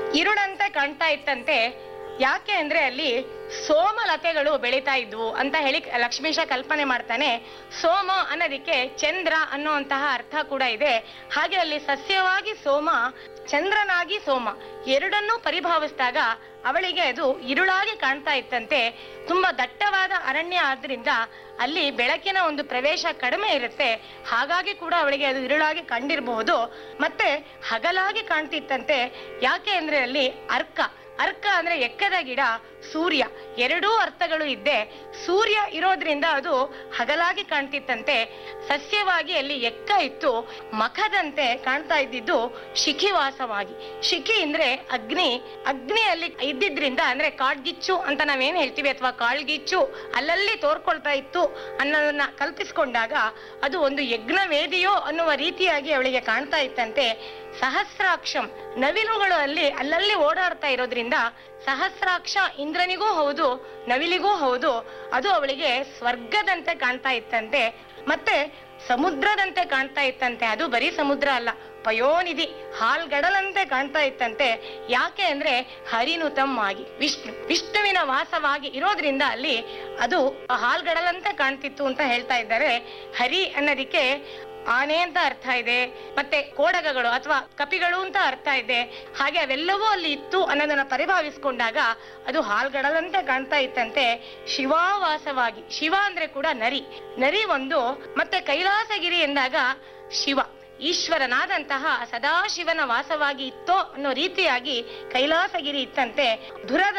ಇರುಳಂತೆ ಕಾಣ್ತಾ ಇತ್ತಂತೆ ಯಾಕೆ ಅಂದ್ರೆ ಅಲ್ಲಿ ಸೋಮಲತೆಗಳು ಬೆಳೀತಾ ಇದ್ವು ಅಂತ ಹೇಳಿ ಲಕ್ಷ್ಮೀಶ ಕಲ್ಪನೆ ಮಾಡ್ತಾನೆ ಸೋಮ ಅನ್ನೋದಕ್ಕೆ ಚಂದ್ರ ಅನ್ನುವಂತಹ ಅರ್ಥ ಕೂಡ ಇದೆ ಹಾಗೆ ಅಲ್ಲಿ ಸಸ್ಯವಾಗಿ ಸೋಮ ಚಂದ್ರನಾಗಿ ಸೋಮ ಎರಡನ್ನೂ ಪರಿಭಾವಿಸಿದಾಗ ಅವಳಿಗೆ ಅದು ಇರುಳಾಗಿ ಕಾಣ್ತಾ ಇತ್ತಂತೆ ತುಂಬಾ ದಟ್ಟವಾದ ಅರಣ್ಯ ಆದ್ರಿಂದ ಅಲ್ಲಿ ಬೆಳಕಿನ ಒಂದು ಪ್ರವೇಶ ಕಡಿಮೆ ಇರುತ್ತೆ ಹಾಗಾಗಿ ಕೂಡ ಅವಳಿಗೆ ಅದು ಇರುಳಾಗಿ ಕಂಡಿರಬಹುದು ಮತ್ತೆ ಹಗಲಾಗಿ ಕಾಣ್ತಿತ್ತಂತೆ ಯಾಕೆ ಅಂದ್ರೆ ಅಲ್ಲಿ ಅರ್ಕ ಅರ್ಕ ಅಂದ್ರೆ ಎಕ್ಕದ ಗಿಡ ಸೂರ್ಯ ಎರಡೂ ಅರ್ಥಗಳು ಇದ್ದೆ ಸೂರ್ಯ ಇರೋದ್ರಿಂದ ಅದು ಹಗಲಾಗಿ ಕಾಣ್ತಿತ್ತಂತೆ ಸಸ್ಯವಾಗಿ ಅಲ್ಲಿ ಎಕ್ಕ ಇತ್ತು ಮಖದಂತೆ ಕಾಣ್ತಾ ಇದ್ದಿದ್ದು ಶಿಖಿವಾಸವಾಗಿ ಶಿಖಿ ಅಂದ್ರೆ ಅಗ್ನಿ ಅಗ್ನಿ ಅಲ್ಲಿ ಇದ್ದಿದ್ರಿಂದ ಅಂದ್ರೆ ಕಾಡ್ಗಿಚ್ಚು ಅಂತ ನಾವೇನ್ ಹೇಳ್ತೀವಿ ಅಥವಾ ಕಾಳ್ಗಿಚ್ಚು ಅಲ್ಲಲ್ಲಿ ತೋರ್ಕೊಳ್ತಾ ಇತ್ತು ಅನ್ನೋದನ್ನ ಕಲ್ಪಿಸ್ಕೊಂಡಾಗ ಅದು ಒಂದು ಯಜ್ಞ ವೇದಿಯೋ ಅನ್ನುವ ರೀತಿಯಾಗಿ ಅವಳಿಗೆ ಕಾಣ್ತಾ ಇತ್ತಂತೆ ಸಹಸ್ರಾಕ್ಷಂ ನವಿಲುಗಳು ಅಲ್ಲಿ ಅಲ್ಲಲ್ಲಿ ಓಡಾಡ್ತಾ ಇರೋದ್ರಿಂದ ಸಹಸ್ರಾಕ್ಷ ಇಂದ್ರನಿಗೂ ಹೌದು ನವಿಲಿಗೂ ಹೌದು ಅದು ಅವಳಿಗೆ ಸ್ವರ್ಗದಂತೆ ಕಾಣ್ತಾ ಇತ್ತಂತೆ ಮತ್ತೆ ಸಮುದ್ರದಂತೆ ಕಾಣ್ತಾ ಇತ್ತಂತೆ ಅದು ಬರೀ ಸಮುದ್ರ ಅಲ್ಲ ಪಯೋನಿಧಿ ಹಾಲ್ಗಡಲಂತೆ ಕಾಣ್ತಾ ಇತ್ತಂತೆ ಯಾಕೆ ಅಂದ್ರೆ ಹರಿನುತಮ್ ಆಗಿ ವಿಷ್ಣು ವಿಷ್ಣುವಿನ ವಾಸವಾಗಿ ಇರೋದ್ರಿಂದ ಅಲ್ಲಿ ಅದು ಹಾಲ್ಗಡಲಂತೆ ಕಾಣ್ತಿತ್ತು ಅಂತ ಹೇಳ್ತಾ ಇದ್ದಾರೆ ಹರಿ ಅನ್ನೋದಿಕ್ಕೆ ಆನೆ ಅಂತ ಅರ್ಥ ಇದೆ ಮತ್ತೆ ಕೋಡಗಗಳು ಅಥವಾ ಕಪಿಗಳು ಅಂತ ಅರ್ಥ ಇದೆ ಹಾಗೆ ಅವೆಲ್ಲವೂ ಅಲ್ಲಿ ಇತ್ತು ಅನ್ನೋದನ್ನ ಪರಿಭಾವಿಸ್ಕೊಂಡಾಗ ಅದು ಹಾಲ್ಗಡಲಂತೆ ಕಾಣ್ತಾ ಇತ್ತಂತೆ ಶಿವಾವಾಸವಾಗಿ ಶಿವ ಅಂದ್ರೆ ಕೂಡ ನರಿ ನರಿ ಒಂದು ಮತ್ತೆ ಕೈಲಾಸಗಿರಿ ಎಂದಾಗ ಶಿವ ಈಶ್ವರನಾದಂತಹ ಸದಾಶಿವನ ವಾಸವಾಗಿ ಇತ್ತೋ ಅನ್ನೋ ರೀತಿಯಾಗಿ ಕೈಲಾಸಗಿರಿ ಇತ್ತಂತೆ ಧುರದ